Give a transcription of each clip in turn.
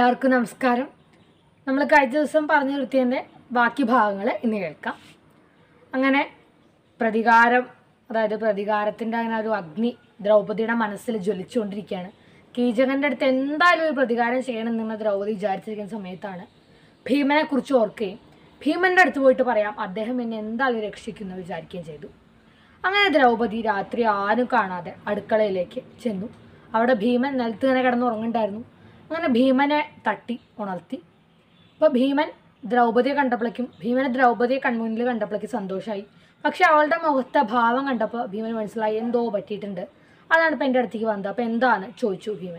എല്ലാവർക്കും നമസ്കാരം നമ്മൾ കഴിഞ്ഞ ദിവസം പറഞ്ഞു നിർത്തിയതിൻ്റെ ബാക്കി ഭാഗങ്ങൾ ഇന്ന് കേൾക്കാം അങ്ങനെ പ്രതികാരം അതായത് പ്രതികാരത്തിൻ്റെ അങ്ങനെ ഒരു അഗ്നി ദ്രൗപദിയുടെ മനസ്സിൽ ജ്വലിച്ചുകൊണ്ടിരിക്കുകയാണ് കീചകൻ്റെ അടുത്ത് എന്തായാലും ഒരു പ്രതികാരം ചെയ്യണമെന്ന് ദ്രൗപദി വിചാരിച്ചിരിക്കുന്ന സമയത്താണ് ഭീമനെ കുറിച്ച് ഓർക്കുകയും ഭീമൻ്റെ അടുത്ത് പോയിട്ട് പറയാം അദ്ദേഹം എന്നെ എന്തായാലും രക്ഷിക്കുന്നു വിചാരിക്കുകയും ചെയ്തു അങ്ങനെ ദ്രൗപദി രാത്രി ആരും കാണാതെ അടുക്കളയിലേക്ക് ചെന്നു അവിടെ ഭീമൻ നിലത്ത് ഇങ്ങനെ കിടന്നുറങ്ങുന്നുണ്ടായിരുന്നു അങ്ങനെ ഭീമനെ തട്ടി ഉണർത്തി അപ്പോൾ ഭീമൻ ദ്രൗപദിയെ കണ്ടപ്പോഴേക്കും ഭീമനെ ദ്രൗപദിയെ കൺമുന്നിൽ കണ്ടപ്പോഴേക്കും സന്തോഷമായി പക്ഷെ അവളുടെ മുഖത്തെ ഭാവം കണ്ടപ്പോൾ ഭീമൻ മനസ്സിലായി എന്തോ പറ്റിയിട്ടുണ്ട് അതാണ് ഇപ്പം എൻ്റെ അടുത്തേക്ക് വന്നത് അപ്പോൾ എന്താണ് ചോദിച്ചു ഭീമൻ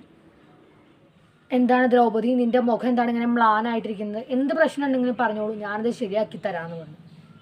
എന്താണ് ദ്രൗപദി നിന്റെ മുഖം എന്താണ് ഇങ്ങനെ മ്ലാനായിട്ടിരിക്കുന്നത് എന്ത് പ്രശ്നം ഉണ്ടെങ്കിലും പറഞ്ഞോളൂ ഞാനത് ശരിയാക്കി തരാമെന്ന് പറഞ്ഞു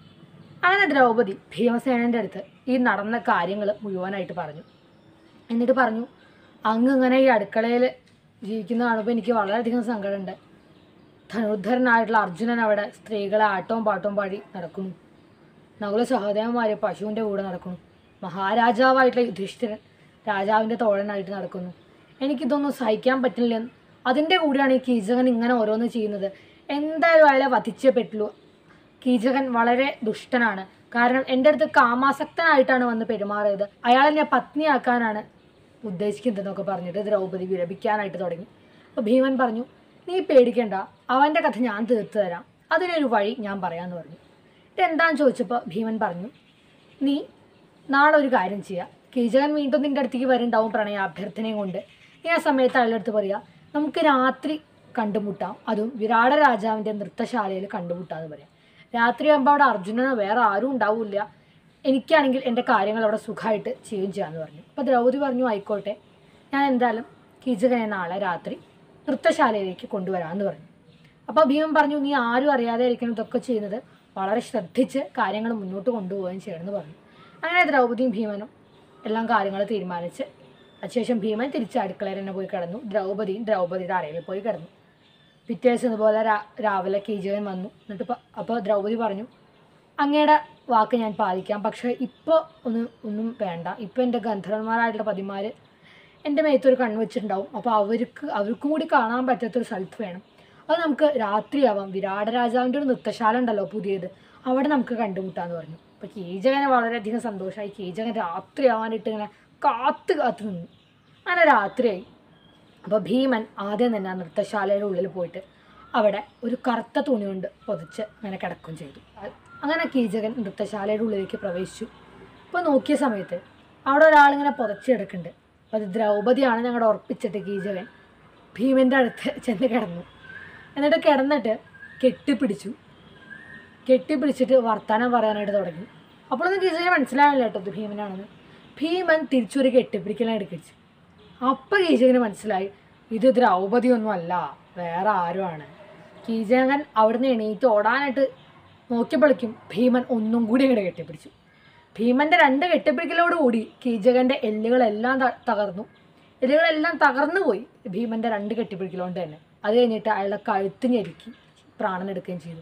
അങ്ങനെ ദ്രൗപദി ഭീമസേനൻ്റെ അടുത്ത് ഈ നടന്ന കാര്യങ്ങൾ മുഴുവനായിട്ട് പറഞ്ഞു എന്നിട്ട് പറഞ്ഞു അങ്ങ് ഇങ്ങനെ ഈ അടുക്കളയിൽ ജീവിക്കുന്ന കാണുമ്പോൾ എനിക്ക് വളരെയധികം സങ്കടമുണ്ട് ധനുർധരനായിട്ടുള്ള അർജുനൻ അവിടെ സ്ത്രീകളെ ആട്ടവും പാട്ടവും പാടി നടക്കുന്നു നകുല സഹോദരന്മാരെ പശുവിൻ്റെ കൂടെ നടക്കുന്നു മഹാരാജാവായിട്ടുള്ള യുധിഷ്ഠിരൻ രാജാവിൻ്റെ തോഴനായിട്ട് നടക്കുന്നു എനിക്കിതൊന്നും സഹിക്കാൻ പറ്റില്ല അതിൻ്റെ കൂടെയാണ് ഈ കീചകൻ ഇങ്ങനെ ഓരോന്ന് ചെയ്യുന്നത് എന്തായാലും അയാളെ വധിച്ചേ പറ്റുള്ളൂ കീചകൻ വളരെ ദുഷ്ടനാണ് കാരണം എൻ്റെ അടുത്ത് കാമാസക്തനായിട്ടാണ് വന്ന് പെരുമാറിയത് അയാളെ ഞാൻ പത്നിയാക്കാനാണ് ഉദ്ദേശിക്കുന്നതെന്നൊക്കെ പറഞ്ഞിട്ട് ദ്രൗപദി വിലപിക്കാനായിട്ട് തുടങ്ങി അപ്പോൾ ഭീമൻ പറഞ്ഞു നീ പേടിക്കണ്ട അവൻ്റെ കഥ ഞാൻ തീർത്തു തരാം അതിനൊരു വഴി ഞാൻ പറയാമെന്ന് പറഞ്ഞു ഇത് എന്താണെന്ന് ചോദിച്ചപ്പോൾ ഭീമൻ പറഞ്ഞു നീ നാളെ ഒരു കാര്യം ചെയ്യുക കീചകൻ വീണ്ടും നിൻ്റെ അടുത്തേക്ക് വരുന്നുണ്ടാവും പ്രണയാഭ്യർത്ഥനയും കൊണ്ട് നീ ആ സമയത്ത് അയാളുടെ അടുത്ത് പറയുക നമുക്ക് രാത്രി കണ്ടുമുട്ടാം അതും വിരാട രാജാവിൻ്റെ നൃത്തശാലയിൽ കണ്ടുമുട്ടാമെന്ന് പറയാം രാത്രിയാകുമ്പോൾ അവിടെ അർജുനനോ വേറെ ആരും ഉണ്ടാവില്ല എനിക്കാണെങ്കിൽ എൻ്റെ കാര്യങ്ങൾ അവിടെ സുഖമായിട്ട് ചെയ്യുകയും ചെയ്യാമെന്ന് പറഞ്ഞു അപ്പോൾ ദ്രൗപദി പറഞ്ഞു ആയിക്കോട്ടെ ഞാൻ എന്തായാലും കീചകനെ നാളെ രാത്രി നൃത്തശാലയിലേക്ക് കൊണ്ടുവരാമെന്ന് പറഞ്ഞു അപ്പോൾ ഭീമൻ പറഞ്ഞു നീ ആരും അറിയാതെ ഇരിക്കണം ഇതൊക്കെ ചെയ്യുന്നത് വളരെ ശ്രദ്ധിച്ച് കാര്യങ്ങൾ മുന്നോട്ട് കൊണ്ടുപോവുകയും ചെയ്യണമെന്ന് പറഞ്ഞു അങ്ങനെ ദ്രൗപദിയും ഭീമനും എല്ലാം കാര്യങ്ങൾ തീരുമാനിച്ച് അതിനുശേഷം ഭീമൻ തിരിച്ച് അടുക്കളയിൽ തന്നെ പോയി കിടന്നു ദ്രൗപദിയും ദ്രൗപദിയുടെ അറയിൽ പോയി കിടന്നു പിറ്റേ ദിവസം ഇതുപോലെ രാ രാവിലെ കീചകൻ വന്നു എന്നിട്ട് ഇപ്പോൾ അപ്പോൾ ദ്രൗപദി പറഞ്ഞു അങ്ങയുടെ വാക്ക് ഞാൻ പാലിക്കാം പക്ഷേ ഇപ്പോൾ ഒന്നും ഒന്നും വേണ്ട ഇപ്പോൾ എൻ്റെ ഗന്ധർവന്മാരായിട്ടുള്ള പതിമാർ എൻ്റെ മേത്തൊരു കണ്ണ് വെച്ചിട്ടുണ്ടാവും അപ്പോൾ അവർക്ക് അവർക്കും കൂടി കാണാൻ പറ്റാത്തൊരു സ്ഥലത്ത് വേണം അത് നമുക്ക് രാത്രിയാവാം വിരാട രാജാവിൻ്റെ ഒരു നൃത്തശാല ഉണ്ടല്ലോ പുതിയത് അവിടെ നമുക്ക് കണ്ടുമുട്ടാന്ന് പറഞ്ഞു അപ്പോൾ കീചകന് വളരെയധികം സന്തോഷമായി കീചകൻ രാത്രിയാവാനായിട്ട് ഇങ്ങനെ കാത്ത് കാത്ത് നിന്നു അങ്ങനെ രാത്രിയായി അപ്പോൾ ഭീമൻ ആദ്യം തന്നെ ആ നൃത്തശാലയുടെ ഉള്ളിൽ പോയിട്ട് അവിടെ ഒരു കറുത്ത തുണി കൊണ്ട് പൊതിച്ച് അങ്ങനെ കിടക്കുകയും ചെയ്തു അങ്ങനെ കീചകൻ നൃത്തശാലയുടെ ഉള്ളിലേക്ക് പ്രവേശിച്ചു അപ്പോൾ നോക്കിയ സമയത്ത് അവിടെ ഒരാളിങ്ങനെ പുതച്ച് കിടക്കുന്നുണ്ട് അപ്പോൾ അത് ദ്രൗപദിയാണ് ഞങ്ങളുടെ ഉറപ്പിച്ചിട്ട് കീചകൻ ഭീമൻ്റെ അടുത്ത് ചെന്ന് കിടന്നു എന്നിട്ട് കിടന്നിട്ട് കെട്ടിപ്പിടിച്ചു കെട്ടിപ്പിടിച്ചിട്ട് വർത്തമാനം പറയാനായിട്ട് തുടങ്ങി അപ്പോഴൊന്നും കീചകന് മനസ്സിലാവില്ല കേട്ടോ ഇത് ഭീമനാണെന്ന് ഭീമൻ തിരിച്ചൊരു കെട്ടിപ്പിടിക്കലാണ് എടുക്കിച്ചു അപ്പം കീചകന് മനസ്സിലായി ഇത് ദ്രൗപദിയൊന്നും അല്ല വേറെ ആരുമാണ് കീചകൻ അവിടുന്ന് എണീറ്റ് ഓടാനായിട്ട് നോക്കിയപ്പോഴേക്കും ഭീമൻ ഒന്നും കൂടി അങ്ങോട്ട് കെട്ടിപ്പിടിച്ചു ഭീമൻ്റെ രണ്ട് കെട്ടിപ്പിടിക്കലോട് കൂടി കീചകൻ്റെ എല്ലുകളെല്ലാം ത- തകർന്നു എല്ലുകളെല്ലാം തകർന്നു പോയി ഭീമൻ്റെ രണ്ട് കെട്ടിപ്പിടിക്കലോണ്ട് തന്നെ അത് കഴിഞ്ഞിട്ട് അയാളുടെ കഴുത്ത് ഞെരുക്കി പ്രാണൻ എടുക്കുകയും ചെയ്തു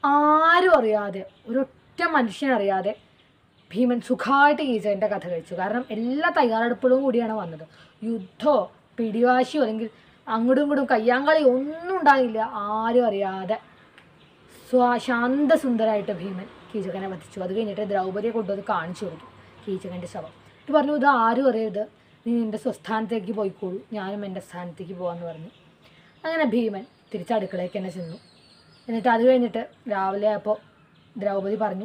ആരും അറിയാതെ ഒരൊറ്റ മനുഷ്യനറിയാതെ ഭീമൻ സുഖമായിട്ട് കീചകൻ്റെ കഥ കഴിച്ചു കാരണം എല്ലാ തയ്യാറെടുപ്പുകളും കൂടിയാണ് വന്നത് യുദ്ധമോ പിടിവാശിയോ അല്ലെങ്കിൽ അങ്ങോട്ടും ഇങ്ങോട്ടും കയ്യാങ്കളി ഒന്നും ഉണ്ടായില്ല ആരും അറിയാതെ സ്വാ ശാന്തസുന്ദരായിട്ട് ഭീമൻ കീചകനെ വധിച്ചു അത് കഴിഞ്ഞിട്ട് ദ്രൗപദിയെ കൊണ്ടുവന്ന് കാണിച്ചു കൊടുത്തു കീചകൻ്റെ ശവം ഇത് പറഞ്ഞു ഇത് ആരും അറിയരുത് നീ നിൻ്റെ സ്വസ്ഥാനത്തേക്ക് പോയിക്കോളൂ ഞാനും എൻ്റെ സ്ഥാനത്തേക്ക് പോകാമെന്ന് പറഞ്ഞു അങ്ങനെ ഭീമൻ തിരിച്ച് അടുക്കളയ്ക്ക് തന്നെ ചെന്നു എന്നിട്ട് അത് കഴിഞ്ഞിട്ട് രാവിലെ അപ്പോൾ ദ്രൗപദി പറഞ്ഞു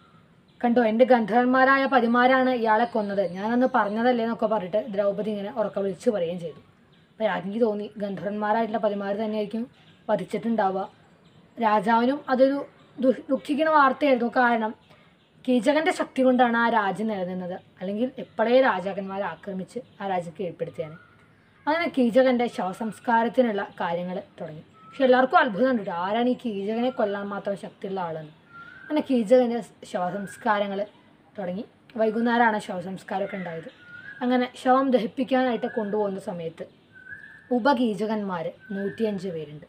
കണ്ടോ എൻ്റെ ഗന്ധർവന്മാരായ പതിമാരാണ് ഇയാളെ കൊന്നത് ഞാനന്ന് പറഞ്ഞതല്ലേ എന്നൊക്കെ പറഞ്ഞിട്ട് ദ്രൗപദി ഇങ്ങനെ ഉറക്ക വിളിച്ച് പറയുകയും ചെയ്തു അപ്പോൾ എനിക്ക് തോന്നി ഗന്ധർവന്മാരായിട്ടുള്ള പതിമാർ തന്നെയായിരിക്കും വധിച്ചിട്ടുണ്ടാവുക രാജാവിനും അതൊരു ദു- ദുഃഖിക്കുന്ന വാർത്തയായിരുന്നു കാരണം കീചകൻ്റെ ശക്തി കൊണ്ടാണ് ആ രാജ്യം നിലനിന്നത് അല്ലെങ്കിൽ എപ്പോഴേ രാജാക്കന്മാരെ ആക്രമിച്ച് ആ രാജ്യം കീഴ്പ്പെടുത്തിയാണ് അങ്ങനെ കീചകൻ്റെ ശവസംസ്കാരത്തിനുള്ള കാര്യങ്ങൾ തുടങ്ങി പക്ഷെ എല്ലാവർക്കും അത്ഭുതമുണ്ട് കേട്ടോ. ആരാണ് ഈ കീചകനെ കൊല്ലാൻ മാത്രം ശക്തിയുള്ള ആളെന്ന് അങ്ങനെ കീചകൻ്റെ ശവസംസ്കാരങ്ങൾ തുടങ്ങി വൈകുന്നേരമാണ് ശവസംസ്കാരമൊക്കെ ഉണ്ടായത് അങ്ങനെ ശവം ദഹിപ്പിക്കാനായിട്ട് കൊണ്ടുപോകുന്ന സമയത്ത് ഉപകീചകന്മാർ നൂറ്റിയഞ്ച് പേരുണ്ട്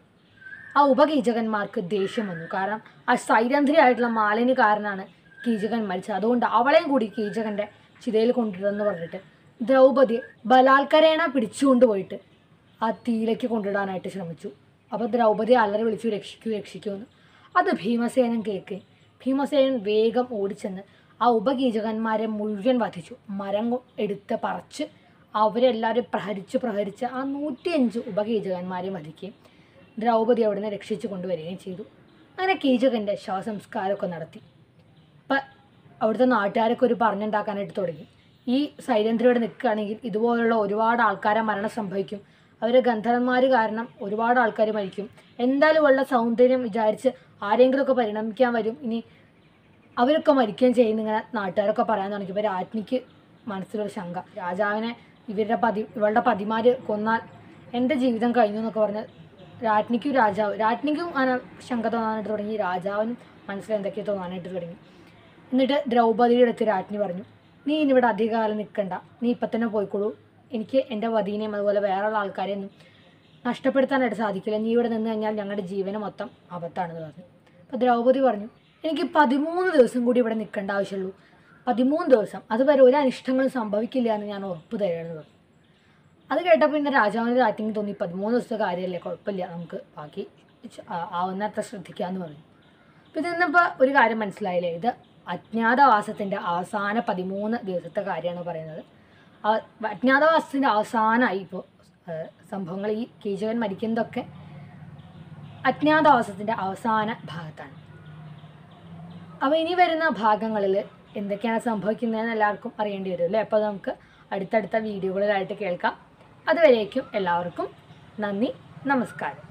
ആ ഉപകീചകന്മാർക്ക് ദേഷ്യം വന്നു കാരണം ആ സൈരന്ധ്രിയായിട്ടുള്ള മാലിന് കാരനാണ് കീചകൻ മരിച്ചത് അതുകൊണ്ട് അവളെയും കൂടി കീചകൻ്റെ ചിതയിൽ കൊണ്ടിടുമെന്ന് പറഞ്ഞിട്ട് ദ്രൗപദിയെ ബലാത്കരേണ പിടിച്ചുകൊണ്ട് പോയിട്ട് ആ തീയിലേക്ക് കൊണ്ടിടാനായിട്ട് ശ്രമിച്ചു അപ്പോൾ ദ്രൗപദി അലറി വിളിച്ചു രക്ഷിക്കൂ രക്ഷിക്കൂ എന്ന് അത് ഭീമസേനൻ കേൾക്കുകയും ഭീമസേനൻ വേഗം ഓടിച്ചെന്ന് ആ ഉപകീചകന്മാരെ മുഴുവൻ വധിച്ചു മരം കൊ- എടുത്ത് പറിച്ച് അവരെല്ലാവരും പ്രഹരിച്ച് പ്രഹരിച്ച് ആ നൂറ്റിയഞ്ച് ഉപകീചകന്മാരെ വധിക്കുകയും ദ്രൗപദി അവിടുന്ന് രക്ഷിച്ചു കൊണ്ടുവരികയും ചെയ്തു അങ്ങനെ കീചകൻ്റെ ശവസംസ്കാരമൊക്കെ നടത്തി അപ്പം അവിടുത്തെ നാട്ടുകാരൊക്കെ ഒരു പറഞ്ഞുണ്ടാക്കാനായിട്ട് തുടങ്ങി ഈ സൈലന്ദ്രയോടെ നിൽക്കുകയാണെങ്കിൽ ഇതുപോലുള്ള ഒരുപാട് ആൾക്കാരെ മരണം സംഭവിക്കും അവർ ഗന്ധർവന്മാർ കാരണം ഒരുപാട് ആൾക്കാർ മരിക്കും എന്തായാലും ഉള്ള സൗന്ദര്യം വിചാരിച്ച് ആരെങ്കിലുമൊക്കെ പരിണമിക്കാൻ വരും ഇനി അവരൊക്കെ മരിക്കുകയും ചെയ്യുന്ന ഇങ്ങനെ നാട്ടുകാരൊക്കെ പറയാൻ തുടങ്ങിയപ്പോൾ രാജ്ഞിക്ക് മനസ്സിലൊരു ശങ്ക രാജാവിനെ ഇവരുടെ പതി ഇവളുടെ പതിമാർ കൊന്നാൽ എൻ്റെ ജീവിതം കഴിഞ്ഞു എന്നൊക്കെ പറഞ്ഞ് രാജ്ഞിക്കും രാജാവ് രാജ്ഞിക്കും അങ്ങനെ ശങ്ക തോന്നാനായിട്ട് തുടങ്ങി രാജാവിനും മനസ്സിൽ എന്തൊക്കെയോ തോന്നാനായിട്ട് തുടങ്ങി എന്നിട്ട് ദ്രൗപദിയുടെ അടുത്ത് രാജ്ഞി പറഞ്ഞു നീ ഇനി ഇവിടെ അധികകാലം നിൽക്കണ്ട നീ ഇപ്പം തന്നെ പോയിക്കോളൂ എനിക്ക് എൻ്റെ വധീനെയും അതുപോലെ വേറെയുള്ള ആൾക്കാരെയൊന്നും നഷ്ടപ്പെടുത്താനായിട്ട് സാധിക്കില്ല നീ ഇവിടെ നിന്ന് കഴിഞ്ഞാൽ ഞങ്ങളുടെ ജീവന് മൊത്തം അബദ്ധമാണെന്ന് പറഞ്ഞു അപ്പോൾ ദ്രൗപദി പറഞ്ഞു എനിക്ക് പതിമൂന്ന് ദിവസം കൂടി ഇവിടെ നിൽക്കേണ്ട ആവശ്യമുള്ളൂ പതിമൂന്ന് ദിവസം അതുവരെ ഒരു അനിഷ്ടങ്ങളും സംഭവിക്കില്ല എന്ന് ഞാൻ ഉറപ്പ് തരുകയാണെന്ന് പറഞ്ഞു അത് കേട്ടപ്പോൾ പിന്നെ രാജാവിന് രാജ്ഞിക്ക് തോന്നി പതിമൂന്ന് ദിവസത്തെ കാര്യമല്ലേ കുഴപ്പമില്ല നമുക്ക് ബാക്കി ച- ആ- ആവുന്നത്ര ശ്രദ്ധിക്കാമെന്ന് പറഞ്ഞു അപ്പോൾ ഇതിന്നിപ്പോൾ ഒരു കാര്യം മനസ്സിലായില്ലേ ഇത് അജ്ഞാതവാസത്തിൻ്റെ അവസാന പതിമൂന്ന് ദിവസത്തെ കാര്യമാണ് പറയുന്നത് ആ അജ്ഞാതവാസത്തിൻ്റെ അവസാനമായി ഇപ്പോൾ സംഭവങ്ങൾ ഈ കീചകൻ മരിക്കുന്നതൊക്കെ അജ്ഞാതവാസത്തിൻ്റെ അവസാന ഭാഗത്താണ് അപ്പോൾ ഇനി വരുന്ന ഭാഗങ്ങളിൽ എന്തൊക്കെയാണ് സംഭവിക്കുന്നതെന്ന് എല്ലാവർക്കും അറിയേണ്ടി വരും അല്ലേ അപ്പോൾ നമുക്ക് അടുത്തടുത്ത വീഡിയോകളിലായിട്ട് കേൾക്കാം അതുവരേക്കും എല്ലാവർക്കും നന്ദി നമസ്കാരം